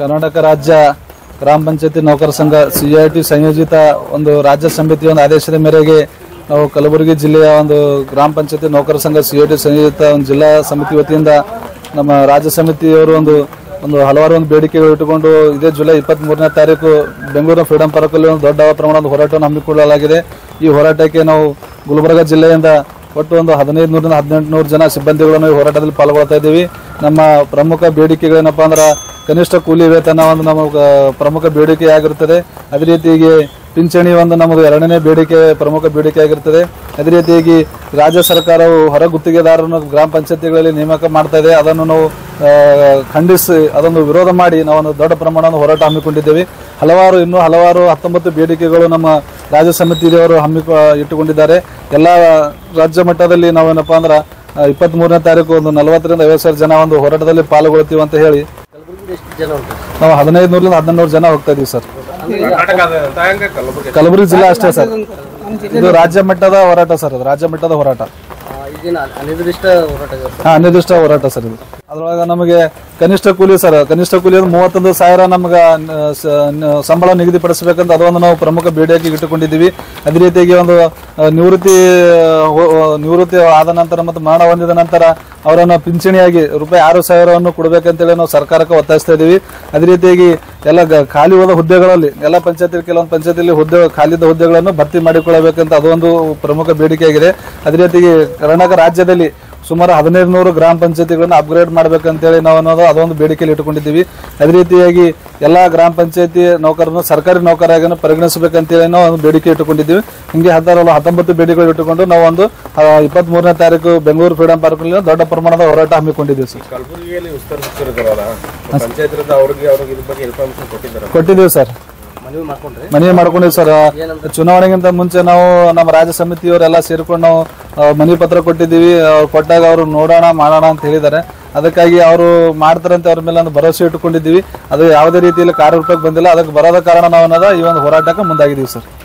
ಕರ್ನಾಟಕ ರಾಜ್ಯ ಗ್ರಾಮ ಪಂಚಾಯತಿ ನೌಕರ ಸಂಘ ಸಿಐಟಿ ಸಂಯೋಜಿತ ಒಂದು ರಾಜ್ಯ ಸಮಿತಿಯ ಒಂದು ಆದೇಶದ ಮೇರೆಗೆ ನಾವು ಕಲಬುರಗಿ ಜಿಲ್ಲೆಯ ಒಂದು ಗ್ರಾಮ ಪಂಚಾಯತಿ ನೌಕರ ಸಂಘ ಸಿಐಟಿ ಸಂಯೋಜಿತ ಒಂದು ಜಿಲ್ಲಾ ಸಮಿತಿ ವತಿಯಿಂದ ನಮ್ಮ ರಾಜ್ಯ ಸಮಿತಿಯವರು ಒಂದು ಒಂದು ಹಲವಾರು ಒಂದು ಬೇಡಿಕೆಗಳು ಇಟ್ಟುಕೊಂಡು ಇದೇ ಜುಲೈ ಇಪ್ಪತ್ತ್ ಮೂರನೇ ತಾರೀಕು ಬೆಂಗಳೂರಿನ ಫ್ರೀಡಂ ಪಾರ್ಕಲ್ಲಿ ಒಂದು ದೊಡ್ಡ ಪ್ರಮಾಣದ ಹೋರಾಟವನ್ನು ಹಮ್ಮಿಕೊಳ್ಳಲಾಗಿದೆ ಈ ಹೋರಾಟಕ್ಕೆ ನಾವು ಗುಲ್ಬರ್ಗ ಜಿಲ್ಲೆಯಿಂದ ಒಟ್ಟು ಒಂದು ಹದಿನೈದು ನೂರಿಂದ ಹದಿನೆಂಟು ನೂರು ಜನ ಸಿಬ್ಬಂದಿಗಳನ್ನು ಈ ಹೋರಾಟದಲ್ಲಿ ಪಾಲ್ಗೊಳ್ತಾ ಇದ್ದೀವಿ ನಮ್ಮ ಪ್ರಮುಖ ಬೇಡಿಕೆಗಳೇನಪ್ಪ ಅಂದ್ರೆ ಕನಿಷ್ಠ ಕೂಲಿ ವೇತನ ಒಂದು ನಮ್ಮ ಆ, ಪ್ರಮುಖ ಬೇಡಿಕೆ ಆಗಿರುತ್ತದೆ ಅದೇ ರೀತಿಯಾಗಿ ಪಿಂಚಣಿ ಒಂದು ನಮ್ಮದು ಎರಡನೇ ಬೇಡಿಕೆ ಪ್ರಮುಖ ಬೇಡಿಕೆ ಆಗಿರುತ್ತದೆ ಅದೇ ರೀತಿಯಾಗಿ ರಾಜ್ಯ ಸರ್ಕಾರವು ಹೊರ ಗುತ್ತಿಗೆದಾರರನ್ನು ಗ್ರಾಮ ಪಂಚಾಯತಿಗಳಲ್ಲಿ ನೇಮಕ ಮಾಡ್ತಾ ಇದೆ ಅದನ್ನು ನಾವು ಆ, ಖಂಡಿಸಿ ಅದನ್ನು ವಿರೋಧ ಮಾಡಿ ನಾವು ಒಂದು ದೊಡ್ಡ ಪ್ರಮಾಣದ ಹೋರಾಟ ಹಮ್ಮಿಕೊಂಡಿದ್ದೇವೆ ಹಲವಾರು ಇನ್ನೂ ಹಲವಾರು ಹತ್ತೊಂಬತ್ತು ಬೇಡಿಕೆಗಳು ನಮ್ಮ ರಾಜ್ಯ ಸಮಿತಿಯವರು ಹಮ್ಮಿ ಇಟ್ಟುಕೊಂಡಿದ್ದಾರೆ ಎಲ್ಲ ರಾಜ್ಯ ಮಟ್ಟದಲ್ಲಿ ನಾವೇನಪ್ಪ ಅಂದ್ರೆ ಇಪ್ಪತ್ತ್ ಮೂರನೇ ತಾರೀಕು ಒಂದು ನಲವತ್ತರಿಂದ ಐವತ್ತು ಸಾವಿರ ಜನ ಒಂದು ಹೋರಾಟದಲ್ಲಿ ಪಾಲ್ಗೊಳ್ತೀವಿ ಅಂತ ಹೇಳಿ ನಾವು ಹದಿನೈದು ನೂರಿಂದ ಹದಿನೆಂಟು ನೂರು ಜನ ಹೋಗ್ತಾ ಇದೀವಿ ಸರ್ ಕಲಬುರಗಿ ಜಿಲ್ಲಾ ಅಷ್ಟೇ ಸರ್ ಇದು ರಾಜ್ಯ ಮಟ್ಟದ ಹೋರಾಟ ಸರ್ ಅದು ರಾಜ್ಯ ಮಟ್ಟದ ಹೋರಾಟ ಈಗಿನ ಅನಿರ್ದಿಷ್ಟ ಹೋರಾಟ ಹಾ ಅನಿರ್ದಿಷ್ಟ ಹೋರಾಟ ಸರ್ ಇದು ಅದ್ರೊಳಗ ನಮಗೆ ಕನಿಷ್ಠ ಕೂಲಿ ಸರ್ ಕನಿಷ್ಠ ಕೂಲಿ ಅಂದ್ರೆ ಮೂವತ್ತೊಂದು ಸಾವಿರ ನಮ್ಗೆ ನ- ಸ- ನ- ಸಂಬಳ ನಿಗದಿಪಡಿಸಬೇಕಂತ ಅದೊಂದು ನಾವು ಪ್ರಮುಖ ಬೇಡಿಕೆ ಇಟ್ಟುಕೊಂಡಿದ್ದೀವಿ ಅದೇ ರೀತಿಯಾಗಿ ಒಂದು ಆ, ನಿವೃತ್ತಿ ಹೋ- ನಿವೃತ್ತಿ ಆದ ನಂತರ ಮತ್ತು ಮರಣ ಹೊಂದಿದ ನಂತರ ಅವರನ್ನು ಪಿಂಚಣಿಯಾಗಿ ರೂಪಾಯಿ ಆರು ಸಾವಿರವನ್ನು ಕೊಡಬೇಕಂತೇಳಿ ನಾವು ಸರ್ಕಾರಕ್ಕೆ ಒತ್ತಾಯಿಸ್ತಾ ಇದ್ದೀವಿ ಅದೇ ರೀತಿಯಾಗಿ ಎಲ್ಲ ಗ- ಖಾಲಿ ಹೋದ ಹುದ್ದೆಗಳಲ್ಲಿ ಎಲ್ಲ ಪಂಚಾಯತಿ ಕೆಲವೊಂದು ಪಂಚಾಯತಿಯಲ್ಲಿ ಹುದ್ದೆ ಖಾಲಿದ ಹುದ್ದೆಗಳನ್ನು ಭರ್ತಿ ಮಾಡಿಕೊಳ್ಳಬೇಕಂತ ಅದೊಂದು ಪ್ರಮುಖ ಬೇಡಿಕೆಯಾಗಿದೆ ಅದೇ ರೀತಿಯಾಗಿ ಕರ್ನಾಟಕ ರಾಜ್ಯದಲ್ಲಿ ಸುಮಾರು ಹದಿನೈದು ನೂರು ಗ್ರಾಮ ಪಂಚಾಯತಿಗಳನ್ನು ಅಪ್ಗ್ರೇಡ್ ಮಾಡ್ಬೇಕಂತೇಳಿ ನಾವು ಅನ್ನೋದು ಅದೊಂದು ಬೇಡಿಕೆಯಲ್ಲಿ ಇಟ್ಟುಕೊಂಡಿದ್ದೀವಿ ಅದೇ ರೀತಿಯಾಗಿ ಎಲ್ಲ ಗ್ರಾಮ ಪಂಚಾಯತಿ ನೌಕರನ್ನು ಸರ್ಕಾರಿ ನೌಕರಾಗಿ ಪರಿಗಣಿಸಬೇಕಂತೇಳಿ ನಾವು ಒಂದು ಬೇಡಿಕೆ ಇಟ್ಟುಕೊಂಡಿದ್ದೀವಿ ಹಿಂಗೆ ಹತ್ತಾರು ಹತ್ತೊಂಬತ್ತು ಬೇಡಿಕೆಗಳು ಇಟ್ಟುಕೊಂಡು ನಾವು ಒಂದು ಇಪ್ಪತ್ತ್ ಮೂರನೇ ತಾರೀಕು ಬೆಂಗಳೂರು ಫ್ರೀಡಂ ಪಾರ್ಕ್ನಲ್ಲಿ ದೊಡ್ಡ ಪ್ರಮಾಣದ ಹೋರಾಟ ಹಮ್ಮಿಕೊಂಡಿದ್ದೀವಿ ಸರ್ ಕಲಬುರಗಿಯಲ್ಲಿ ವಿಸ್ತರಿಸಿರ್ತಾರಲ್ಲ ಪಂಚಾಯತ್ ಅವ್ರಿಗೆ ಅವ್ರಿಗೆ ಇದ್ರ ಬಗ್ಗೆ ಇನ್ಫಾರ್ಮೇಶನ್ ಕೊಟ್ಟಿದ್ದಾರೆ ಕೊಟ್ಟಿದ್ದೀವಿ ಸರ್ ಮನವಿ ಮಾಡ್ಕೊಂಡ್ರಿ ಮನವಿ ಮಾಡ್ಕೊಂಡಿವಿ ಸರ್ ಚುನಾವಣೆಗಿಂತ ಮುಂಚೆ ನಾವು ನಮ್ಮ ರಾಜ್ಯ ಸಮಿತಿಯವರೆಲ್ಲ ಸೇರ್ಕೊಂಡು ನಾವು ಆ, ಮನವಿ ಪತ್ರ ಕೊಟ್ಟಿದ್ದೀವಿ ಅವ್ರು ಕೊಟ್ಟಾಗ ಅವರು ನೋಡೋಣ ಮಾಡೋಣ ಅಂತ ಹೇಳಿದ್ದಾರೆ ಅದಕ್ಕಾಗಿ ಅವರು ಮಾಡ್ತಾರಂತೆ ಅವ್ರ ಮೇಲೆ ಒಂದು ಭರವಸೆ ಇಟ್ಟುಕೊಂಡಿದ್ದೀವಿ ಅದು ಯಾವುದೇ ರೀತಿಯಲ್ಲಿ ಕಾರ್ಯರೂಪಕ್ಕೆ ಬಂದಿಲ್ಲ ಅದಕ್ಕೆ ಬರೋದ ಕಾರಣ ನಾವು ಅನ್ನೋದ ಈ ಒಂದು ಹೋರಾಟಕ್ಕೆ ಮುಂದಾಗಿದ್ದೀವಿ ಸರ್